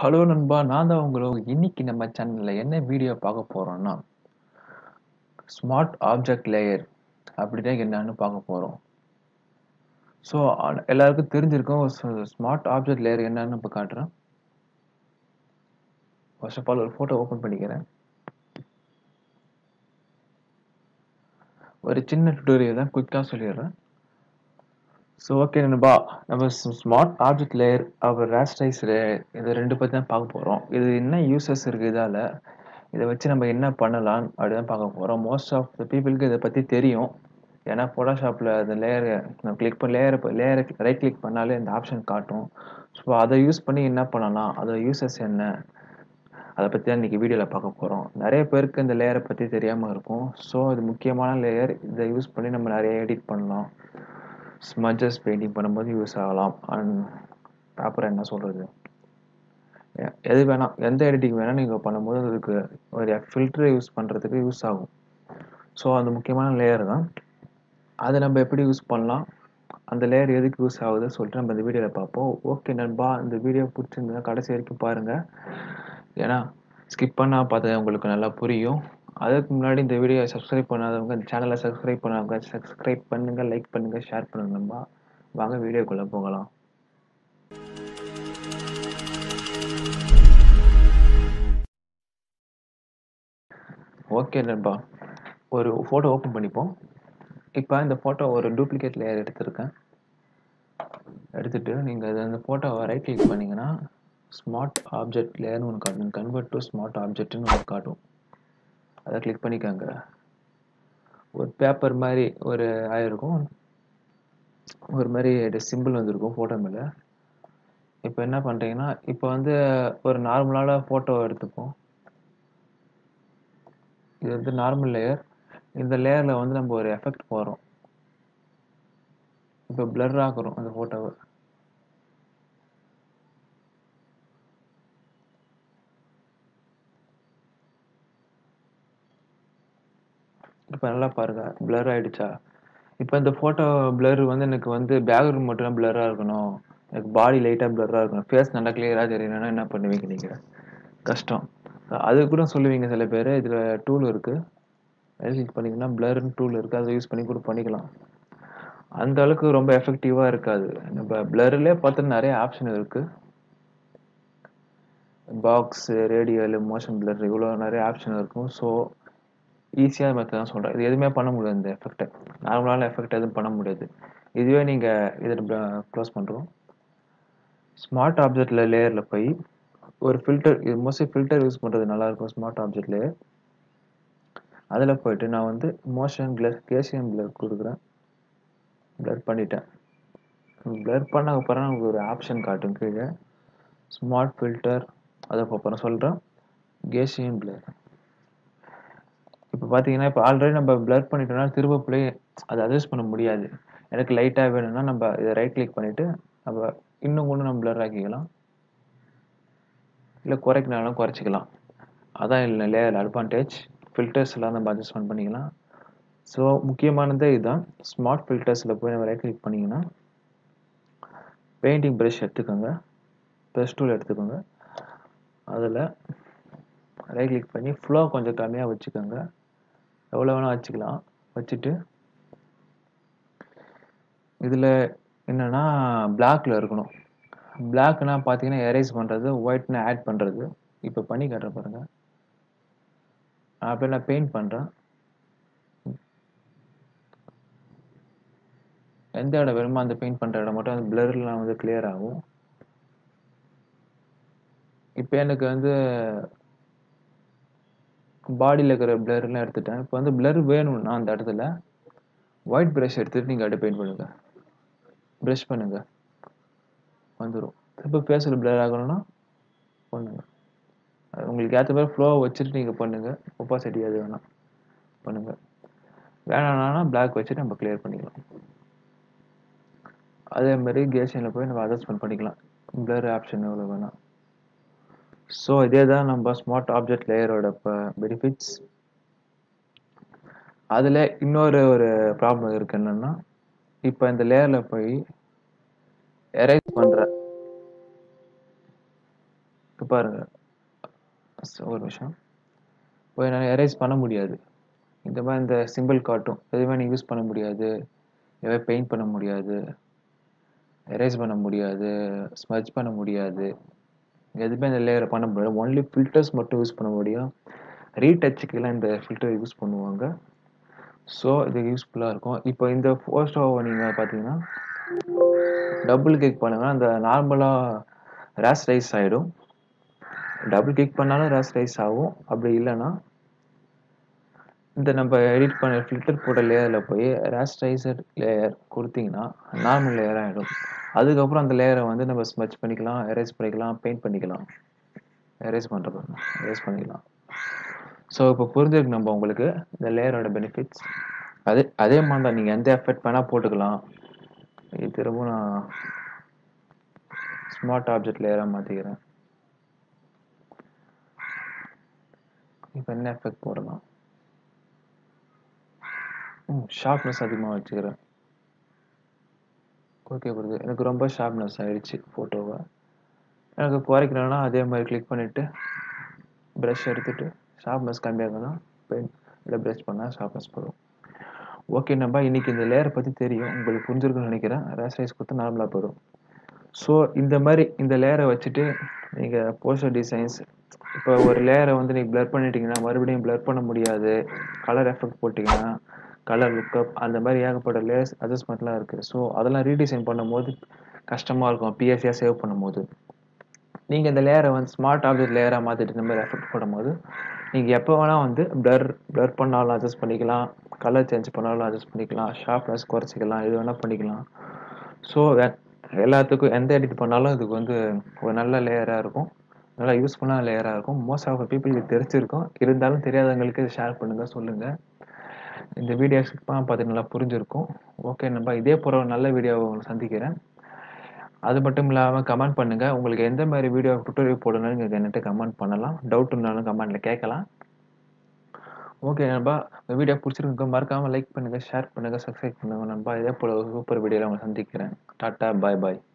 hello நண்பா நான் தான் உங்களோ இன்னைக்கு நம்ம சேனலில் என்ன வீடியோ பார்க்க போகிறோம்னா ஸ்மார்ட் ஆப்ஜெக்ட் லேயர் அப்படின்னா என்னன்னு பார்க்க போகிறோம் ஸோ எல்லாருக்கும் தெரிஞ்சிருக்கும் ஸ்மார்ட் ஆப்ஜெக்ட் லேயர் என்னன்னு இப்போ காட்டுறேன் ஃபர்ஸ்ட் ஆஃப் ஆல் ஒரு ஃபோட்டோ ஓப்பன் பண்ணிக்கிறேன் ஒரு சின்ன டுட்டோரியல் தான் குயிக்காக சொல்லிடுறேன் ஸோ ஓகே நண்பா நம்ம ஸ்மார்ட் ஆப்ஜெக்ட் லேயர் அப்புறம் ரேஸ்டைஸ் லேயர் இது ரெண்டு பற்றி தான் பார்க்க போகிறோம் இது என்ன யூசஸ் இருக்குது இதால் இதை வச்சு நம்ம என்ன பண்ணலாம் அப்படி தான் பார்க்க போகிறோம் மோஸ்ட் ஆஃப் த பீப்புளுக்கு இதை பற்றி தெரியும் ஏன்னா ஃபோட்டோஷாப்பில் அந்த லேயர் நம்ம கிளிக் பண்ண லேயர் லேயரை ரைட் கிளிக் பண்ணாலே இந்த ஆப்ஷன் காட்டும் ஸோ அதை யூஸ் பண்ணி என்ன பண்ணலாம் அதோட யூசஸ் என்ன அதை பற்றி தான் இன்றைக்கி வீடியோவில் பார்க்க போகிறோம் நிறைய பேருக்கு இந்த லேயரை பற்றி தெரியாமல் இருக்கும் ஸோ இது முக்கியமான லேயர் இதை யூஸ் பண்ணி நம்ம நிறைய எடிட் பண்ணலாம் ஸ்மஜஸ் பெயிண்டிங் பண்ணும்போது யூஸ் ஆகலாம் அண்ட் அப்புறம் என்ன சொல்கிறது எது வேணாம் எந்த எடிட்டிங் வேணால் நீங்கள் பண்ணும்போது அதுக்கு ஒரு ஃபில்டரை யூஸ் பண்ணுறதுக்கு யூஸ் ஆகும் ஸோ அந்த முக்கியமான லேயர் தான் அதை நம்ம எப்படி யூஸ் பண்ணலாம் அந்த லேயர் எதுக்கு யூஸ் ஆகுதுன்னு சொல்லிட்டு நம்ம இந்த வீடியோவில் பார்ப்போம் ஓகே நண்பா இந்த வீடியோ பிடிச்சிருந்தா கடைசி வரைக்கும் பாருங்கள் ஏன்னா ஸ்கிப் பண்ணால் பார்த்தா உங்களுக்கு நல்லா புரியும் அதுக்கு முன்னாடி இந்த வீடியோ சப்ஸ்கிரைப் பண்ணாதவங்க இந்த சேனலை சப்ஸ்கிரைப் பண்ணாதவங்க சப்ஸ்கிரைப் பண்ணுங்கள் லைக் பண்ணுங்கள் ஷேர் பண்ணுங்க நண்பா வாங்க வீடியோக்குள்ளே போகலாம் ஓகே நண்பா ஒரு ஃபோட்டோ ஓப்பன் பண்ணிப்போம் இப்போ இந்த ஃபோட்டோ ஒரு டூப்ளிகேட் லேயர் எடுத்திருக்கேன் எடுத்துட்டு நீங்கள் அந்த ஃபோட்டோவை ரைட் கிளிக் பண்ணிங்கன்னா ஸ்மார்ட் ஆப்ஜெக்ட் லேயர்னு ஒன்று காட்டும் கன்வெர்ட் டு ஸ்மார்ட் ஆப்ஜெக்ட்னு ஒன்று காட்டும் அதை கிளிக் பண்ணிக்கோங்க ஒரு பேப்பர் மாதிரி ஒரு ஆயிருக்கும் ஒரு மாதிரி சிம்பிள் வந்திருக்கும் ஃபோட்டோ மேலே இப்போ என்ன பண்ணுறீங்கன்னா இப்போ வந்து ஒரு நார்மலான ஃபோட்டோ எடுத்துப்போம் இது வந்து நார்மல் லேயர் இந்த லேயரில் வந்து நம்ம ஒரு எஃபெக்ட் போகிறோம் இப்போ பிளர் ஆக்குறோம் அந்த ஃபோட்டோவை இப்போ நல்லா பாருங்க பிளர் ஆயிடுச்சா இப்போ இந்த ஃபோட்டோ பிளர் வந்து எனக்கு வந்து பேக்ரவுண்ட் மட்டும் பிளராக இருக்கணும் எனக்கு பாடி லைட்டாக பிளராக இருக்கணும் ஃபேஸ் நல்லா கிளியராக தெரியணும்னா என்ன பண்ணுவீங்க நீங்கள் கஷ்டம் அது கூட சொல்லுவீங்க சில பேர் இதில் டூல் இருக்குது கிளிக் பண்ணிங்கன்னா பிளர்னு டூல் இருக்குது அதை யூஸ் பண்ணி கூட பண்ணிக்கலாம் அந்த அளவுக்கு ரொம்ப எஃபெக்டிவாக இருக்காது நம்ம பிளர்லேயே பார்த்து நிறைய ஆப்ஷன் இருக்குது பாக்ஸ் ரேடியல் மோஷன் பிளர் இவ்வளோ நிறைய ஆப்ஷன் இருக்கும் ஸோ ஈஸியாக மெத்தட் தான் சொல்கிறேன் இது எதுவுமே பண்ண முடியாது இந்த எஃபெக்டை நார்மலான எஃபெக்ட் எதுவும் பண்ண முடியாது இதுவே நீங்கள் இதை க்ளோஸ் பண்ணுறோம் ஸ்மார்ட் ஆப்ஜெக்டில் லேயரில் போய் ஒரு ஃபில்டர் இது மோஸ்ட்லி ஃபில்டர் யூஸ் பண்ணுறது நல்லாயிருக்கும் ஸ்மார்ட் ஆப்ஜெக்ட் லேயர் அதில் போயிட்டு நான் வந்து மோஷன் பிளர் கேசியம் பிளர் கொடுக்குறேன் பிளர் பண்ணிட்டேன் பிளர் பண்ண அப்புறம் நமக்கு ஒரு ஆப்ஷன் காட்டும் கீழே ஸ்மார்ட் ஃபில்டர் அதை அப்புறம் சொல்கிறேன் கேசியம் பிளர் இப்போ பார்த்தீங்கன்னா இப்போ ஆல்ரெடி நம்ம பிளர் பண்ணிட்டோம்னா திரும்ப ப்ளே அதை அட்ஜஸ்ட் பண்ண முடியாது எனக்கு லைட்டாக வேணும்னா நம்ம இதை ரைட் கிளிக் பண்ணிவிட்டு நம்ம இன்னும் கொண்டு நம்ம பிளர் ஆக்கிக்கலாம் இல்லை குறைக்கினாலும் குறைச்சிக்கலாம் அதான் இல்லை லேயர் அட்வான்டேஜ் ஃபில்டர்ஸ் எல்லாம் நம்ம அட்ஜஸ்ட்மெண்ட் பண்ணிக்கலாம் ஸோ முக்கியமானதே இதுதான் ஸ்மார்ட் ஃபில்டர்ஸில் போய் நம்ம ரைட் கிளிக் பண்ணிங்கன்னா பெயிண்டிங் ப்ரஷ் எடுத்துக்கோங்க ப்ரஷ் டூல் எடுத்துக்கோங்க அதில் ரைட் கிளிக் பண்ணி ஃப்ளோ கொஞ்சம் கம்மியாக வச்சுக்கோங்க எவ்வளோ வேணால் வச்சுக்கலாம் வச்சுட்டு இதில் என்னென்னா பிளாக்கில் இருக்கணும் பிளாக்னா பார்த்தீங்கன்னா எரேஸ் பண்ணுறது ஒயிட்னா ஆட் பண்ணுறது இப்போ பண்ணி காட்டுறேன் பாருங்கள் அப்படியே நான் பெயிண்ட் பண்ணுறேன் எந்த இடம் வேணுமோ அந்த பெயிண்ட் பண்ணுற இடம் மட்டும் அந்த பிளர்லாம் வந்து கிளியர் ஆகும் இப்போ எனக்கு வந்து பாடியில் இருக்கிற பிளர்லாம் எடுத்துட்டேன் இப்போ வந்து பிளர் வேணும்னா அந்த இடத்துல ஒயிட் ப்ரஷ் எடுத்துகிட்டு நீங்கள் அப்படியே பெயிண்ட் பண்ணுங்கள் ப்ரஷ் பண்ணுங்கள் வந்துடும் இப்போ ஃபேஸில் பிளர் ஆகணும்னா பண்ணுங்கள் உங்களுக்கு ஏற்ற மாதிரி ஃப்ளோவை வச்சுட்டு நீங்கள் பண்ணுங்கள் ஒப்பாசிட்டி அது வேணாம் பண்ணுங்கள் வேணாம்னா பிளாக் வச்சுட்டு நம்ம கிளியர் பண்ணிக்கலாம் அதே மாதிரி கேஷனில் போய் நம்ம அட்ஜஸ்ட்மெண்ட் பண்ணிக்கலாம் பிளர் ஆப்ஷன் எவ்வளோ வேணாம் ஸோ இதே தான் நம்ம ஸ்மார்ட் ஆப்ஜெக்ட் லேயரோட பெனிஃபிட்ஸ் அதில் இன்னொரு ஒரு ப்ராப்ளம் இருக்குது என்னென்னா இப்போ இந்த லேயரில் போய் எரேஸ் பண்ணுற இப்போ பாருங்க So, ஒரு நிமிஷம் இப்போ என்னால் எரேஸ் பண்ண முடியாது இந்த மாதிரி இந்த சிம்பிள் காட்டும் எதுவுமே நீங்கள் யூஸ் பண்ண முடியாது எதுவுமே பெயிண்ட் பண்ண முடியாது எரேஸ் பண்ண முடியாது ஸ்மஜ் பண்ண முடியாது எதுவுமே இந்த லேயரை பண்ண முடியாது ஒன்லி ஃபில்டர்ஸ் மட்டும் யூஸ் பண்ண முடியும் ரீடச்சுக்கெல்லாம் இந்த ஃபில்டர் யூஸ் பண்ணுவாங்க ஸோ இது யூஸ்ஃபுல்லாக இருக்கும் இப்போ இந்த ஃபோட்டோவை நீங்கள் பார்த்தீங்கன்னா டபுள் கிளிக் பண்ணுங்கன்னா அந்த நார்மலாக ரேஸ் ரைஸ் ஆகிடும் டபுள் கிளிக் பண்ணாலும் ரேஸ் ரைஸ் ஆகும் அப்படி இல்லைன்னா இந்த நம்ம எடிட் பண்ண ஃபில்டர் போட்ட லேயரில் போய் ரேஸ்டைசர் லேயர் கொடுத்தீங்கன்னா நார்மல் லேயர் ஆகிடும் அதுக்கப்புறம் அந்த லேயரை வந்து நம்ம ஸ்மெச் பண்ணிக்கலாம் எரேஸ் பண்ணிக்கலாம் பெயிண்ட் பண்ணிக்கலாம் எரேஸ் பண்ணுறது எரேஸ் பண்ணிக்கலாம் ஸோ இப்போ புரிஞ்சிருக்கு நம்ம உங்களுக்கு இந்த லேயரோட பெனிஃபிட்ஸ் அதே அதே மாதிரி தான் நீங்கள் எந்த எஃபெக்ட் வேணால் போட்டுக்கலாம் இது திரும்ப நான் ஸ்மார்ட் ஆப்ஜெக்ட் லேயராக மாற்றிக்கிறேன் இப்போ என்ன எஃபெக்ட் போடலாம் ம் ஷார்ப்னஸ் அதிகமாக வச்சுக்கிறேன் ஓகே புரியுது எனக்கு ரொம்ப ஷார்ப்னஸ் ஆயிடுச்சு ஃபோட்டோவை எனக்கு குறைக்கணும்னா அதே மாதிரி கிளிக் பண்ணிவிட்டு ப்ரஷ் எடுத்துட்டு ஷார்ப்னஸ் கம்மியாகனா பெயிண்ட் இல்லை ப்ரஷ் பண்ணால் ஷார்ப்னஸ் போடும் ஓகே நம்ம இன்னைக்கு இந்த லேயரை பற்றி தெரியும் உங்களுக்கு புரிஞ்சிருக்குன்னு நினைக்கிறேன் ரேஸ்டைஸ் கொடுத்து நார்மலாக போயிடும் ஸோ இந்த மாதிரி இந்த லேயரை வச்சுட்டு நீங்கள் போஸ்டர் டிசைன்ஸ் இப்போ ஒரு லேயரை வந்து நீங்கள் பிளர் பண்ணிட்டீங்கன்னா மறுபடியும் பிளர் பண்ண முடியாது கலர் எஃபெக்ட் போட்டிங்கன்னா கலர் லுக்கப் அந்த மாதிரி ஏகப்பட்ட லேயர்ஸ் அட்ஜஸ்ட்மெண்ட்லாம் இருக்குது ஸோ அதெல்லாம் ரீடிசைன் பண்ணும்போது கஷ்டமாக இருக்கும் பிஎஸ்சியாக சேவ் பண்ணும்போது நீங்கள் இந்த லேயரை வந்து ஸ்மார்ட் ஆப்ஜெக்ட் லேயராக மாற்றிட்டு இந்த மாதிரி எஃபெக்ட் போடும்போது நீங்கள் எப்போ வேணால் வந்து பிளர் பிளர் பண்ணாலும் அட்ஜஸ்ட் பண்ணிக்கலாம் கலர் சேஞ்ச் பண்ணாலும் அட்ஜஸ்ட் பண்ணிக்கலாம் ஷார்ப்னஸ் குறைச்சிக்கலாம் எது வேணால் பண்ணிக்கலாம் ஸோ எல்லாத்துக்கும் எந்த எடிட் பண்ணாலும் இதுக்கு வந்து ஒரு நல்ல லேயராக இருக்கும் நல்லா யூஸ்ஃபுல்லான லேயராக இருக்கும் மோஸ்ட் ஆஃப் பீப்புளுக்கு தெரிஞ்சிருக்கும் இருந்தாலும் தெரியாதவங்களுக்கு இதை ஷேர் பண்ணுங்கள் சொல்லுங்கள் இந்த வீடியோ பார்த்து நல்லா புரிஞ்சிருக்கும் ஓகே நம்ம இதே போகிற ஒரு நல்ல வீடியோவை உங்களை சந்திக்கிறேன் அது மட்டும் இல்லாமல் கமெண்ட் பண்ணுங்கள் உங்களுக்கு எந்த மாதிரி வீடியோ டுட்டோரியல் போடணும்னு நீங்கள் என்கிட்ட கமெண்ட் பண்ணலாம் டவுட் இருந்தாலும் கமெண்ட்டில் கேட்கலாம் ஓகே நண்பா இந்த வீடியோ பிடிச்சிருக்கு மறக்காமல் லைக் பண்ணுங்கள் ஷேர் பண்ணுங்கள் சப்ஸ்கிரைப் பண்ணுங்கள் நண்பா இதே போல் சூப்பர் வீடியோவில் உங்களை சந்திக்கிறேன் டாட்டா பாய் பாய்